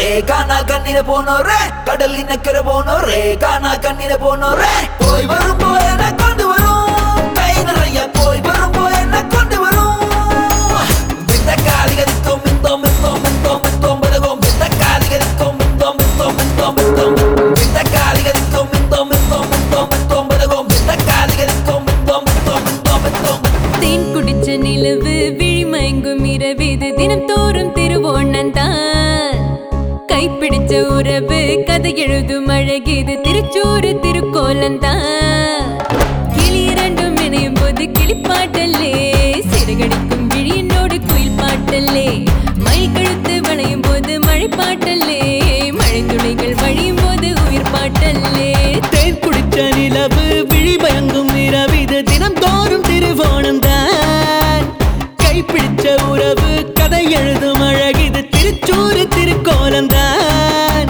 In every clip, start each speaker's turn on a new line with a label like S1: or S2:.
S1: காணா கண்ணில போனோரே கடலின் அக்கறை போனோரே காணா கண்ணில போனோரே போய் வரும் போய் என்ன கொண்டு வரும் கை நிறைய போய் வரும் போய் என்ன கொண்டு வரும் இந்த காலிகரிக்கும் மிந்தோம் மிந்தோம் மிந்தோம் மிந்தோம் பதகும் இந்த காலிகரிக்கும் மிந்தோம் மிந்தோம் மிந்தோம் மிந்தோம் இந்த காலிகரிக்கும் மிந்தோம் மிந்தோம் மிந்தோம் மிந்தோம் பதகும் இந்த காலிகரிக்கும் மிந்தோம் மிந்தோம் மிந்தோம் மிந்தோம்
S2: தேன் குடிச்ச நிலவு விழிமயங்கும் இரவிது தினம் தோறும் திருவோணந்தான் கைப்பிடிச்ச உறவு கதை எழுதும் அழகிது திருச்சூறு திருக்கோலந்தான் கிளி இரண்டும் இணையும் போது கிளிப்பாட்டல்லே சிறகடிக்கும் விழியினோடு குயில் பாட்டல்லே மை கழுத்து வளையும் போது மழை பாட்டல்லே மழை துளிகள் வழியும் போது உயிர் பாட்டல்லே
S3: தேன் குடிச்ச நிலவு விழி பயங்கும் நிறவிது தினம் தோறும் திருவோணம் தான் கைப்பிடிச்ச உறவு கதை எழுதும் அழகிது திருச்சூறு திருக்கோலம் தான்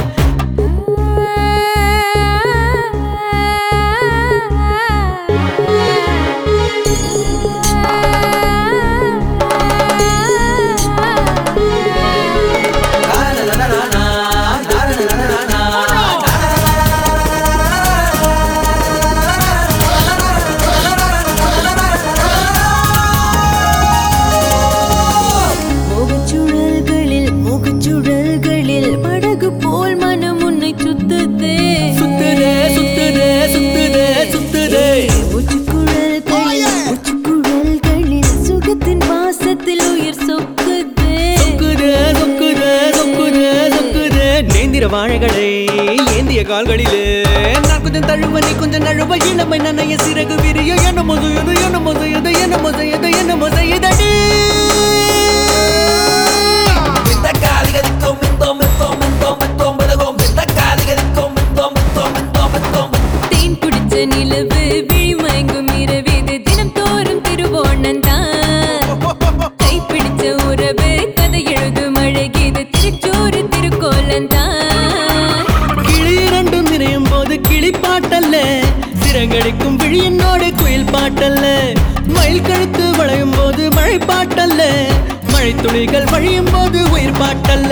S2: முகச்சுழல்களில் முகச்சுழல்களில் படகு போல் மனம் உன்னை சுத்துதே
S3: சுத்துதே சுத்துதே சுத்துதே சுத்துதே
S2: உச்சிக்குழல்களில் உச்சிக்குழல்களில் சுகத்தின் வாசத்தில் உயிர் சொக்குதே
S3: சொக்குதே சொக்குதே சொக்குதே சொக்குதே நேந்திர வாழைகளை ஏந்திய கால்களிலே நான் கொஞ்சம் தழுவ நீ கொஞ்சம் நழுவ இளமை நனைய சிறகு விரிய என்ன முதையது என்ன முதையது என்ன முதையது என்ன முதையதடி
S1: இந்த காலிகரிக்கும் மிந்தோம் மிந்தோம் மிந்தோம் மிந்தோம் பதகும் இந்த காலிகரிக்கும் மிந்தோம் மிந்தோம் மிந்தோம் மிந்தோம்
S2: தேன் குடிச்ச நிலவு விழிமயங்கும் இரவிது தினம் தோறும் திருவோணந்தான் கைப்பிடிச்ச உறவு கதை எழுதும் அழகிது திருச்சூறு திருக்கோலந்தான்
S3: கிளி இரண்டும் நிறையும் போது கிளி பாட்டல்ல சிறங்கடிக்கும் விழியினோடு குயில் பாட்டல்ல மயில் கழுத்து வளையும் போது மழை பாட்டல்ல மழை துளிகள் வழியும் போது உயிர் பாட்டல்ல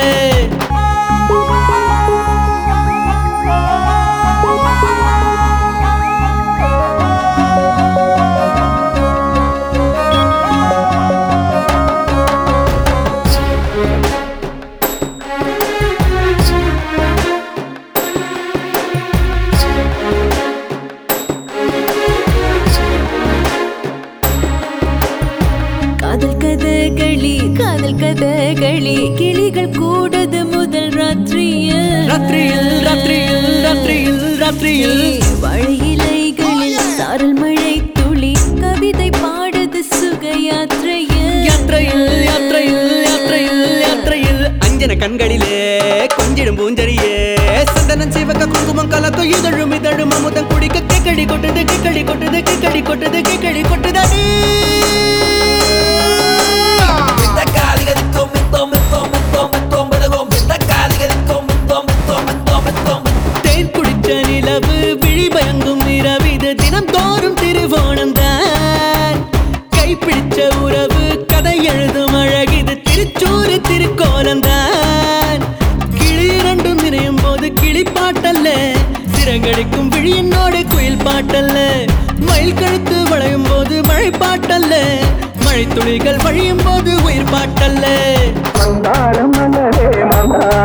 S2: காதல் கதகளி காதல் கதகளி கிளிகள் கூடது முதல் ராத்திரியில்
S3: ராத்திரியில் ராத்திரியில் ராத்திரியில் ராத்திரியில்
S2: வாழை இலைகளில் சாரல் மழை துளி கவிதை பாடுது சுக யாத்திரையில்
S3: யாத்திரையில் யாத்திரையில் யாத்திரையில் யாத்திரையில் அஞ்சன கண்களிலே கொஞ்சிடும் பூஞ்சரியே சந்தனம் சிவக்க குங்குமம் கலக்கும் இதழும் இதழும் அமுதம் குடிக்க கிக்கடி கொட்டுது கிக்கடி கொட்டுது கிக்கடி கொட்டுது கிக்கடி கொட்டுதடி
S1: இந்த காலிகரிக்கும் மிந்தோம் மிந்தோம் மிந்தோம் மிந்தோம் பதகும் இந்த காலிகரிக்கும் மிந்தோம் மிந்தோம் மிந்தோம் மிந்தோம்
S3: தேன் குடிச்ச நிலவு விழி பயங்கும் நிறவிது தினம் தோறும் திருவோணம் தான் கைப்பிடிச்ச உறவு கதை எழுதும் அழகிது திருச்சூறு திருக்கோலம் தான் கிளி இரண்டும் நிறையும் போது கிளி பாட்டல்ல சிறங்கடிக்கும் விழியினோடு குயில் பாட்டல்ல மயில் கழுத்து வளையும் போது மழை பாட்டல்ல மழை துளிகள் வழியும் போது உயிர் பாட்டல்ல
S4: மந்தாரம் மலரே மந்தாரம்